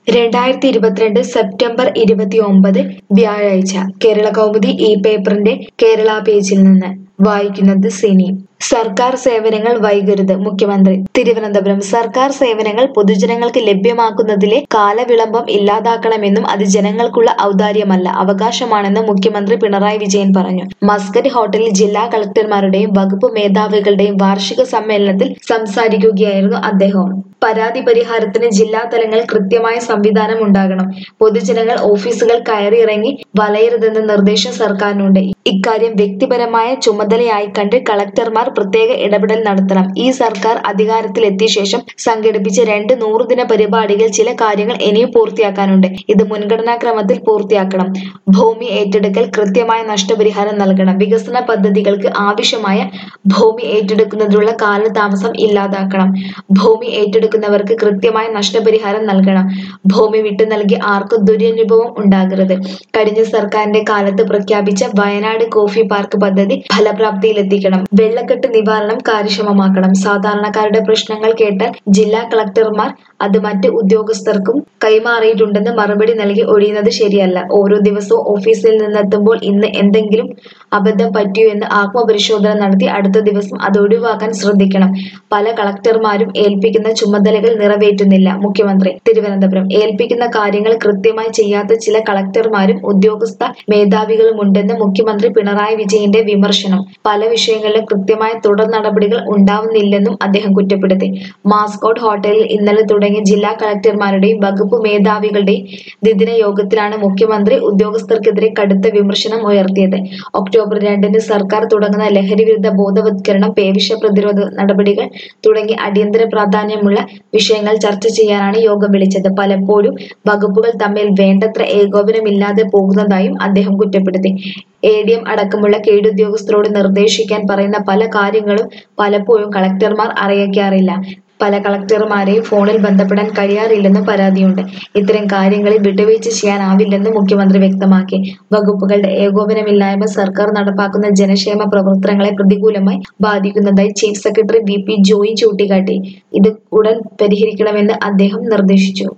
രണ്ടായിരത്തി ഇരുപത്തിരണ്ട് സെപ്റ്റംബർ ഇരുപത്തിയൊമ്പത് വ്യാഴാഴ്ച കേരള കൗമുദി ഈ പേപ്പറിന്റെ കേരള പേജിൽ നിന്ന് വായിക്കുന്നത് സിനി സർക്കാർ സേവനങ്ങൾ വൈകരുത് മുഖ്യമന്ത്രി തിരുവനന്തപുരം സർക്കാർ സേവനങ്ങൾ പൊതുജനങ്ങൾക്ക് ലഭ്യമാക്കുന്നതിലെ കാലവിളംബം ഇല്ലാതാക്കണമെന്നും അത് ജനങ്ങൾക്കുള്ള ഔദാര്യമല്ല അവകാശമാണെന്നും മുഖ്യമന്ത്രി പിണറായി വിജയൻ പറഞ്ഞു മസ്കറ്റ് ഹോട്ടലിൽ ജില്ലാ കളക്ടർമാരുടെയും വകുപ്പ് മേധാവികളുടെയും വാർഷിക സമ്മേളനത്തിൽ സംസാരിക്കുകയായിരുന്നു അദ്ദേഹം പരാതി പരിഹാരത്തിന് ജില്ലാ തലങ്ങളിൽ കൃത്യമായ സംവിധാനം ഉണ്ടാകണം പൊതുജനങ്ങൾ ഓഫീസുകൾ കയറിയിറങ്ങി വലയരുതെന്ന നിർദ്ദേശം സർക്കാരിനുണ്ട് ഇക്കാര്യം വ്യക്തിപരമായ ചുമതലയായി കണ്ട് കളക്ടർമാർ പ്രത്യേക ഇടപെടൽ നടത്തണം ഈ സർക്കാർ അധികാരത്തിലെത്തിയ ശേഷം സംഘടിപ്പിച്ച രണ്ട് നൂറുദിന പരിപാടികൾ ചില കാര്യങ്ങൾ ഇനിയും പൂർത്തിയാക്കാനുണ്ട് ഇത് മുൻഗണനാക്രമത്തിൽ പൂർത്തിയാക്കണം ഭൂമി ഏറ്റെടുക്കൽ കൃത്യമായ നഷ്ടപരിഹാരം നൽകണം വികസന പദ്ധതികൾക്ക് ആവശ്യമായ ഭൂമി ഏറ്റെടുക്കുന്നതിനുള്ള കാലതാമസം ഇല്ലാതാക്കണം ഭൂമി ഏറ്റെടുക്കുന്നവർക്ക് കൃത്യമായ നഷ്ടപരിഹാരം നൽകണം ഭൂമി വിട്ടു നൽകി ആർക്കും ദുരനുഭവം ഉണ്ടാകരുത് കഴിഞ്ഞ സർക്കാരിന്റെ കാലത്ത് പ്രഖ്യാപിച്ച വയനാട് കോഫി പാർക്ക് പദ്ധതി ഫലപ്രാപ്തിയിലെത്തിക്കണം വെള്ളക്കെട്ട് നിവാരണം കാര്യക്ഷമമാക്കണം സാധാരണക്കാരുടെ പ്രശ്നങ്ങൾ കേട്ട് ജില്ലാ കളക്ടർമാർ അത് മറ്റ് ഉദ്യോഗസ്ഥർക്കും കൈമാറിയിട്ടുണ്ടെന്ന് മറുപടി നൽകി ഒഴിയുന്നത് ശരിയല്ല ഓരോ ദിവസവും ഓഫീസിൽ നിന്നെത്തുമ്പോൾ ഇന്ന് എന്തെങ്കിലും അബദ്ധം പറ്റിയോ എന്ന് ആത്മപരിശോധന നടത്തി അടുത്ത ദിവസം അത് ഒഴിവാക്കാൻ ശ്രദ്ധിക്കണം പല കളക്ടർമാരും ഏൽപ്പിക്കുന്ന ചുമതലകൾ നിറവേറ്റുന്നില്ല മുഖ്യമന്ത്രി തിരുവനന്തപുരം ഏൽപ്പിക്കുന്ന കാര്യങ്ങൾ കൃത്യമായി ചെയ്യാത്ത ചില കളക്ടർമാരും ഉദ്യോഗസ്ഥ മേധാവികളും ഉണ്ടെന്ന് മുഖ്യമന്ത്രി പിണറായി വിജയന്റെ വിമർശനം പല വിഷയങ്ങളിലും കൃത്യമായ തുടർ നടപടികൾ ഉണ്ടാവുന്നില്ലെന്നും അദ്ദേഹം കുറ്റപ്പെടുത്തി മാസ്കോട്ട് ഹോട്ടലിൽ ഇന്നലെ തുടങ്ങിയ ജില്ലാ കളക്ടർമാരുടെയും വകുപ്പ് മേധാവികളുടെയും ദ്വിദിന യോഗത്തിലാണ് മുഖ്യമന്ത്രി ഉദ്യോഗസ്ഥർക്കെതിരെ കടുത്ത വിമർശനം ഉയർത്തിയത് ഒക്ടോബർ രണ്ടിന് സർക്കാർ തുടങ്ങുന്ന ലഹരി വിരുദ്ധ ബോധവത്കരണം പേവിഷ പ്രതിരോധ നടപടികൾ തുടങ്ങി അടിയന്തര പ്രാധാന്യമുള്ള വിഷയങ്ങൾ ചർച്ച ചെയ്യാനാണ് യോഗം വിളിച്ചത് പലപ്പോഴും വകുപ്പുകൾ തമ്മിൽ വേണ്ടത്ര ഏകോപനമില്ലാതെ പോകുന്നതായും അദ്ദേഹം കുറ്റപ്പെടുത്തി എ ഡി എം അടക്കമുള്ള കീഴുദ്യോഗസ്ഥരോട് നിർദ്ദേശിക്കാൻ പറയുന്ന പല കാര്യങ്ങളും പലപ്പോഴും കളക്ടർമാർ അറിയിക്കാറില്ല പല കളക്ടർമാരെയും ഫോണിൽ ബന്ധപ്പെടാൻ കഴിയാറില്ലെന്നും പരാതിയുണ്ട് ഇത്തരം കാര്യങ്ങളിൽ വിട്ടുവീഴ്ച ചെയ്യാനാവില്ലെന്നും മുഖ്യമന്ത്രി വ്യക്തമാക്കി വകുപ്പുകളുടെ ഏകോപനമില്ലായ്മ സർക്കാർ നടപ്പാക്കുന്ന ജനക്ഷേമ പ്രവർത്തനങ്ങളെ പ്രതികൂലമായി ബാധിക്കുന്നതായി chief secretary V P Joy ചൂണ്ടിക്കാട്ടി ഇത് ഉടൻ പരിഹരിക്കണമെന്ന് അദ്ദേഹം നിർദ്ദേശിച്ചു